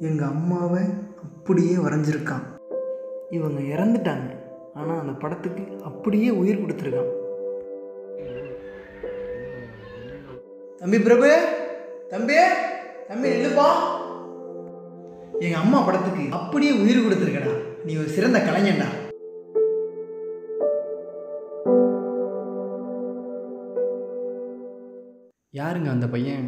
எங்கள் அம்மாவை அப்படியே வரைஞ்சிருக்கான் இவங்க இறந்துட்டாங்க ஆனால் அந்த படத்துக்கு அப்படியே உயிர் கொடுத்துருக்கான் தம்பி பிரபு தம்பி தம்பி இல்லைப்பா எங்கள் அம்மா படத்துக்கு அப்படியே உயிர் கொடுத்துருக்கடா நீ ஒரு சிறந்த கலைஞன்டா யாருங்க அந்த பையன்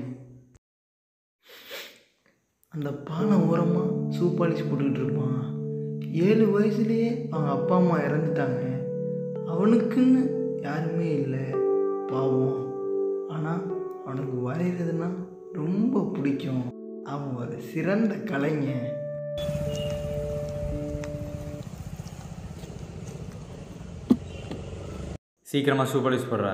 அந்த பானை ஓரமாக ஷூ பாலிஷ் போட்டுக்கிட்டு இருப்பான் ஏழு வயசுலேயே அவங்க அப்பா அம்மா இறந்துட்டாங்க அவனுக்குன்னு யாருமே இல்லை பாவம் ஆனால் அவனுக்கு வரைகிறதுனா ரொம்ப பிடிக்கும் அவன் ஒரு சிறந்த கலைஞன் சீக்கிரமாக ஷூ பாலிஷ் போடுற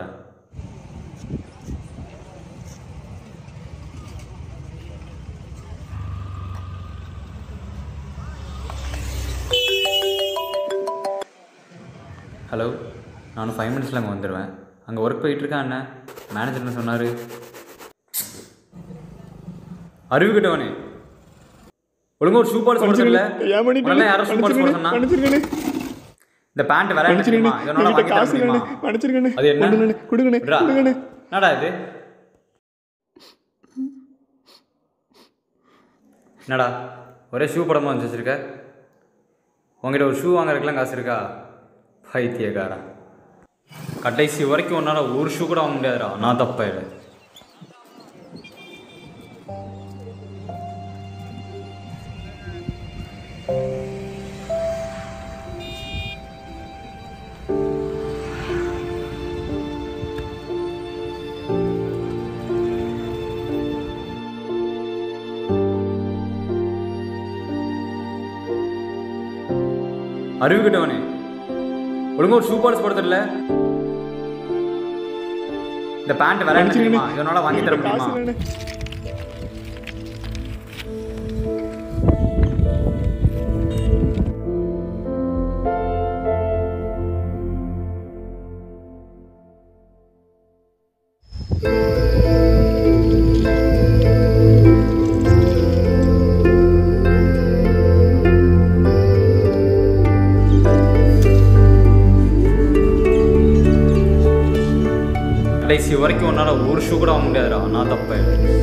ஹலோ நான் ஃபைவ் மினிட்ஸில் அங்கே வந்துடுவேன் அங்கே ஒர்க் போயிட்டுருக்கேன் அண்ணன் மேனேஜர் என்ன சொன்னார் அறிவு கிட்டவனே ஒழுங்கா ஒரு ஷூ பாலிஷ் போட தெரியல உடனே யாரும் ஷூ பாலிஷ் போட சொன்னா இந்த பேண்ட் வேற என்ன தெரியுமா இதனால வாங்கி தர முடியுமா அது என்ன விட்றா. என்னடா இது என்னடா ஒரே ஷூ படமாக வந்து வச்சிருக்க உங்ககிட்ட ஒரு ஷூ வாங்குறதுக்குலாம் காசு இருக்கா பைத்தியக்காரன் கடைசி வரைக்கும் உன்னால் ஒரு ஷூ கூட வாங்க முடியாதுடா நான் தப்பா இல்லை அறிவு கிட்டவனே ஒழுங்கா ஒரு ஷூ பாலிஷ் போட தெரியல இந்த பேண்ட் வேற என்ன தெரியுமா இதனால வாங்கி தர முடியுமா கடைசி வரைக்கும் உன்னால் ஒரு ஷூ கூட வாங்க முடியாதுடா நான் தப்பா இல்லை